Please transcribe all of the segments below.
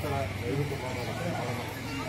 ನಮಸ್ಕಾರ ದಯವಿಟ್ಟು ಮಾಡೋಣ ಮಾಡೋಣ.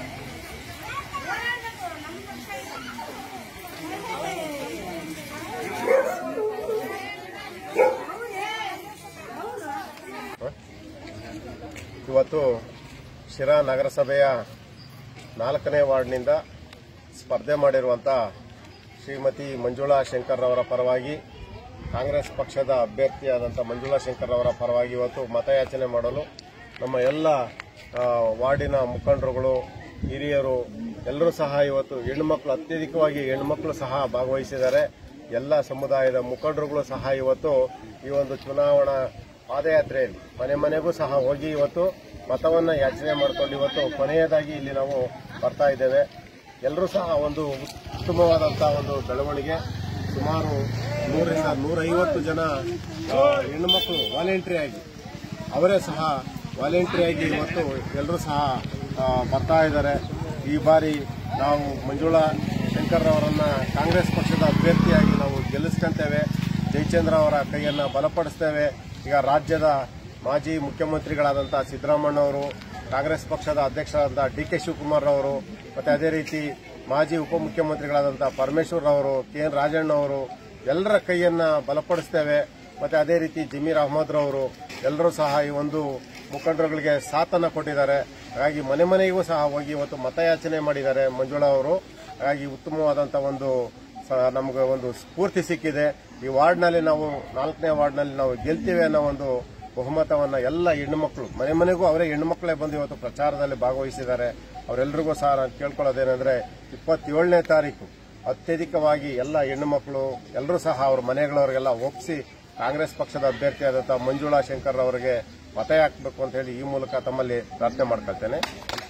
ಇವತ್ತು ಶಿರಾ ನಗರಸಭೆಯ ನಾಲ್ಕನೇ ವಾರ್ಡ್ನಿಂದ ಸ್ಪರ್ಧೆ ಮಾಡಿರುವಂಥ ಶ್ರೀಮತಿ ಮಂಜುಳಾ ಶಂಕರ್ ಅವರ ಪರವಾಗಿ ಕಾಂಗ್ರೆಸ್ ಪಕ್ಷದ ಅಭ್ಯರ್ಥಿಯಾದಂಥ ಮಂಜುಳಾ ಶಂಕರ್ ಅವರ ಪರವಾಗಿ ಇವತ್ತು ಮತಯಾಚನೆ ಮಾಡಲು ನಮ್ಮ ಎಲ್ಲ ಆ, ವಾರ್ಡಿನ ಮುಖಂಡರುಗಳು ಹಿರಿಯರು ಎಲ್ಲರೂ ಸಹ ಇವತ್ತು ಹೆಣ್ಮಕ್ಳು ಅತ್ಯಧಿಕವಾಗಿ ಹೆಣ್ಮಕ್ಳು ಸಹ ಭಾಗವಹಿಸಿದ್ದಾರೆ ಎಲ್ಲ ಸಮುದಾಯದ ಮುಖಂಡರುಗಳು ಸಹ ಇವತ್ತು ಈ ಒಂದು ಚುನಾವಣಾ ಪಾದಯಾತ್ರೆಯಲ್ಲಿ ಮನೆ ಮನೆಗೂ ಸಹ ಹೋಗಿ ಇವತ್ತು ಮತವನ್ನ ಯಾಚನೆ ಮಾಡಿಕೊಂಡು ಇವತ್ತು ಕೊನೆಯದಾಗಿ ಇಲ್ಲಿ ನಾವು ಬರ್ತಾ ಇದ್ದೇವೆ ಎಲ್ಲರೂ ಸಹ ಒಂದು ಉತ್ತಮವಾದಂತಹ ಒಂದು ಬೆಳವಣಿಗೆ ಸುಮಾರು ನೂರರಿಂದ ನೂರೈವತ್ತು ಜನ ಆ, ಹೆಣ್ಣುಮಕ್ಕಳು ವಾಲಂಟ್ರಿ ಆಗಿ ಅವರೇ ಸಹ ವಾಲಂಟ್ರಿ ಆಗಿ ಇವತ್ತು ಎಲ್ಲರೂ ಸಹ ಆ, ಬರ್ತಾ ಇದ್ದಾರೆ ಈ ಬಾರಿ ನಾವು ಮಂಜುಳಾ ಶಂಕರ್ ಅವರನ್ನ ಕಾಂಗ್ರೆಸ್ ಪಕ್ಷದ ಅಭ್ಯರ್ಥಿಯಾಗಿ ನಾವು ಗೆಲ್ಲಿಸ್ಕೊಂತೇವೆ ಜಯಚಂದ್ರ ಅವರ ಕೈಯನ್ನ ಬಲಪಡಿಸ್ತೇವೆ ಈಗ ರಾಜ್ಯದ ಮಾಜಿ ಮುಖ್ಯಮಂತ್ರಿಗಳಾದಂತಹ ಸಿದ್ದರಾಮಣ್ಣ ಅವರು ಕಾಂಗ್ರೆಸ್ ಪಕ್ಷದ ಅಧ್ಯಕ್ಷರಾದಂತಹ ಡಿ ಕೆ ಶಿವಕುಮಾರ್ ಅವರು ಮತ್ತೆ ಅದೇ ರೀತಿ ಮಾಜಿ ಉಪಮುಖ್ಯಮಂತ್ರಿಗಳಾದಂತಹ ಪರಮೇಶ್ವರ್ ಅವರು ಕೆ ಎನ್ ರಾಜಣ್ಣ ಅವರು ಎಲ್ಲರ ಕೈಯನ್ನ ಬಲಪಡಿಸ್ತೇವೆ ಮತ್ತೆ ಅದೇ ರೀತಿ ಜಮೀರ್ ಅಹಮದ್ ರವರು ಎಲ್ಲರೂ ಸಹ ಈ ಒಂದು ಮುಖಂಡರುಗಳಿಗೆ ಸಾಥನ್ನ ಕೊಟ್ಟಿದ್ದಾರೆ ಹಾಗಾಗಿ ಮನೆ ಮನೆಗೂ ಸಹ ಹೋಗಿ ಇವತ್ತು ಮತಯಾಚನೆ ಮಾಡಿದ್ದಾರೆ ಮಂಜುಳಾ ಅವರು ಹಾಗಾಗಿ ಉತ್ತಮವಾದಂತಹ ಒಂದು ಸ- ನಮಗೆ ಒಂದು ಸ್ಫೂರ್ತಿ ಸಿಕ್ಕಿದೆ ಈ ವಾರ್ಡ್ನಲ್ಲಿ ನಾವು ನಾಲ್ಕನೇ ವಾರ್ಡ್ನಲ್ಲಿ ನಾವು ಗೆಲ್ತೀವಿ ಅನ್ನೋ ಒಂದು ಬಹುಮತವನ್ನ ಎಲ್ಲ ಹೆಣ್ಣುಮಕ್ಕಳು ಮನೆ ಮನೆಗೂ ಅವರೇ ಹೆಣ್ಣುಮಕ್ಕಳೇ ಬಂದು ಇವತ್ತು ಪ್ರಚಾರದಲ್ಲಿ ಭಾಗವಹಿಸಿದ್ದಾರೆ ಅವರೆಲ್ಲರಿಗೂ ಸಹ ನಾನು ಕೇಳ್ಕೊಳ್ಳೋದೇನೆಂದ್ರೆ ಇಪ್ಪತ್ತೇಳನೇ ತಾರೀಕು ಅತ್ಯಧಿಕವಾಗಿ ಎಲ್ಲ ಹೆಣ್ಣುಮಕ್ಕಳು ಎಲ್ಲರೂ ಸಹ ಅವ್ರ ಮನೆಗಳವರಿಗೆಲ್ಲ ಒಪ್ಪಿಸಿ ಕಾಂಗ್ರೆಸ್ ಪಕ್ಷದ ಅಭ್ಯರ್ಥಿಯಾದಂತಹ ಮಂಜುಳಾ ಶಂಕರ್ ಅವರಿಗೆ ಮತ ಹಾಕಬೇಕು ಅಂತ ಹೇಳಿ ಈ ಮೂಲಕ ತಮ್ಮಲ್ಲಿ ಪ್ರಾರ್ಥನೆ ಮಾಡ್ಕೊಳ್ತೇನೆ